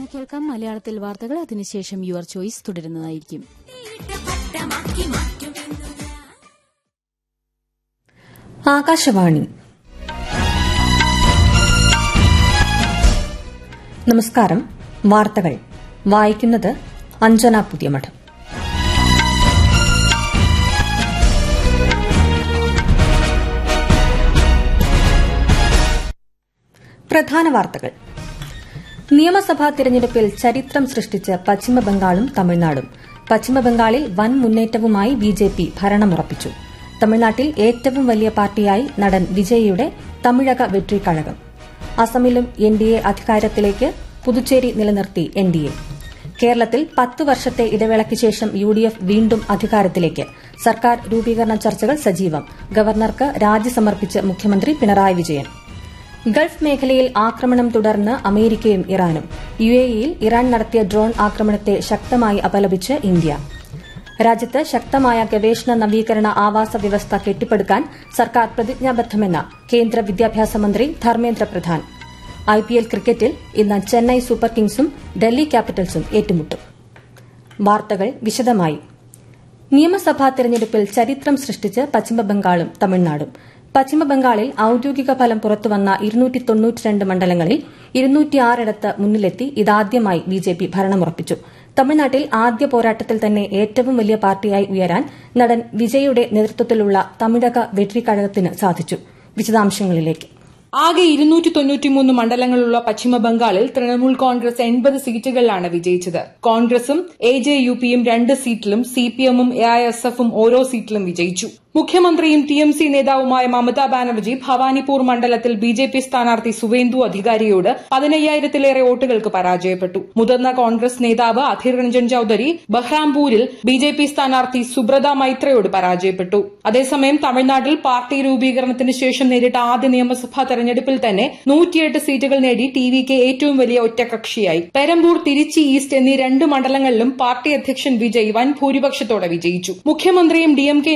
കേൾക്കാം മലയാളത്തിൽ വാർത്തകൾ അതിനുശേഷം യുവർ ചോയ്സ് തുടരുന്നതായിരിക്കും ആകാശവാണി നമസ്കാരം വാർത്തകൾ വായിക്കുന്നത് അഞ്ജന പുതിയമഠം പ്രധാന വാർത്തകൾ നിയമസഭാ തിരഞ്ഞെടുപ്പിൽ ചരിത്രം സൃഷ്ടിച്ച് പശ്ചിമബംഗാളും തമിഴ്നാടും പശ്ചിമബംഗാളിൽ വൻ മുന്നേറ്റവുമായി ബിജെപി ഭരണമുറപ്പിച്ചു തമിഴ്നാട്ടിൽ ഏറ്റവും വലിയ പാർട്ടിയായി നടൻ വിജയയുടെ തമിഴക വെട്രി കഴകം അസമിലും എൻ ഡി എ അധികാരത്തിലേക്ക് പുതുച്ചേരി നിലനിർത്തി എൻ ഡി എ കേരളത്തിൽ പത്ത് വർഷത്തെ ഇടവേളയ്ക്ക് ശേഷം യു ഡി എഫ് വീണ്ടും അധികാരത്തിലേക്ക് സർക്കാർ രൂപീകരണ ചർച്ചകൾ സജീവം ഗവർണർക്ക് രാജി സമർപ്പിച്ച് മുഖ്യമന്ത്രി പിണറായി വിജയൻ ഗൾഫ് മേഖലയിൽ ആക്രമണം തുടർന്ന് അമേരിക്കയും ഇറാനും യു എയിൽ ഇറാൻ നടത്തിയ ഡ്രോൺ ആക്രമണത്തെ ശക്തമായി അപലപിച്ച് ഇന്ത്യ രാജ്യത്ത് ശക്തമായ ഗവേഷണ നവീകരണ ആവാസ വ്യവസ്ഥ കെട്ടിപ്പടുക്കാൻ സർക്കാർ പ്രതിജ്ഞാബദ്ധമെന്ന് കേന്ദ്ര വിദ്യാഭ്യാസ മന്ത്രി ധർമ്മേന്ദ്ര പ്രധാൻ ഐപിഎൽ ക്രിക്കറ്റിൽ ഇന്ന് ചെന്നൈ സൂപ്പർ കിങ്സും ഡൽഹി ക്യാപിറ്റൽസും ഏറ്റുമുട്ടും വാർത്തകൾ വിശദമായി നിയമസഭാ തെരഞ്ഞെടുപ്പിൽ ചരിത്രം സൃഷ്ടിച്ച് പശ്ചിമബംഗാളും തമിഴ്നാടും പശ്ചിമബംഗാളിൽ ഔദ്യോഗിക ഫലം പുറത്തുവന്ന ഇരുന്നൂറ്റി തൊണ്ണൂറ്റിരണ്ട് മണ്ഡലങ്ങളിൽ ഇരുന്നൂറ്റിയാറിടത്ത് മുന്നിലെത്തി ഇതാദ്യമായി ബിജെപി ഭരണമുറപ്പിച്ചു തമിഴ്നാട്ടിൽ ആദ്യ പോരാട്ടത്തിൽ തന്നെ ഏറ്റവും വലിയ പാർട്ടിയായി ഉയരാൻ നടൻ വിജയുടെ നേതൃത്വത്തിലുള്ള തമിഴക വെട്രി കഴകത്തിന് സാധിച്ചു വിശദാംശങ്ങളിലേക്ക് ആകെ ഇരുന്നൂറ്റി തൊണ്ണൂറ്റിമൂന്ന് മണ്ഡലങ്ങളുള്ള പശ്ചിമബംഗാളിൽ തൃണമൂൽ കോൺഗ്രസ് എൺപത് സീറ്റുകളിലാണ് വിജയിച്ചത് കോൺഗ്രസും എ ജെ യു പിയും രണ്ട് സീറ്റിലും സി പി എമ്മും എ ഐ എസ് എഫും ഓരോ സീറ്റിലും വിജയിച്ചു മുഖ്യമന്ത്രിയും ടി എം സി നേതാവുമായ മമതാ ബാനർജി ഭവാനിപൂർ മണ്ഡലത്തിൽ ബി ജെ പി സ്ഥാനാർത്ഥി സുവേന്ദു അധികാരിയോട് പതിനയ്യായിരത്തിലേറെ വോട്ടുകൾക്ക് പരാജയപ്പെട്ടു മുതിർന്ന കോൺഗ്രസ് നേതാവ് അധീർ രഞ്ജൻ ചൌധരി ബഹ്റാംപൂരിൽ ബി ജെ പി സ്ഥാനാർത്ഥി സുബ്രത മൈത്രയോട് പരാജയപ്പെട്ടു അതേസമയം തമിഴ്നാട്ടിൽ പാർട്ടി രൂപീകരണത്തിന് ശേഷം നേരിട്ട ആദ്യ നിയമസഭാ തെരഞ്ഞെടുപ്പിൽ തന്നെ നൂറ്റിയെട്ട് സീറ്റുകൾ നേടി ടി വിക്ക് ഏറ്റവും വലിയ ഒറ്റകക്ഷിയായി പെരമ്പൂർ തിരുച്ചി ഈസ്റ്റ് എന്നീ രണ്ട് മണ്ഡലങ്ങളിലും പാർട്ടി അധ്യക്ഷൻ വിജയ് വൻ ഭൂരിപക്ഷത്തോടെ വിജയിച്ചു മുഖ്യമന്ത്രിയും ഡി എം കെ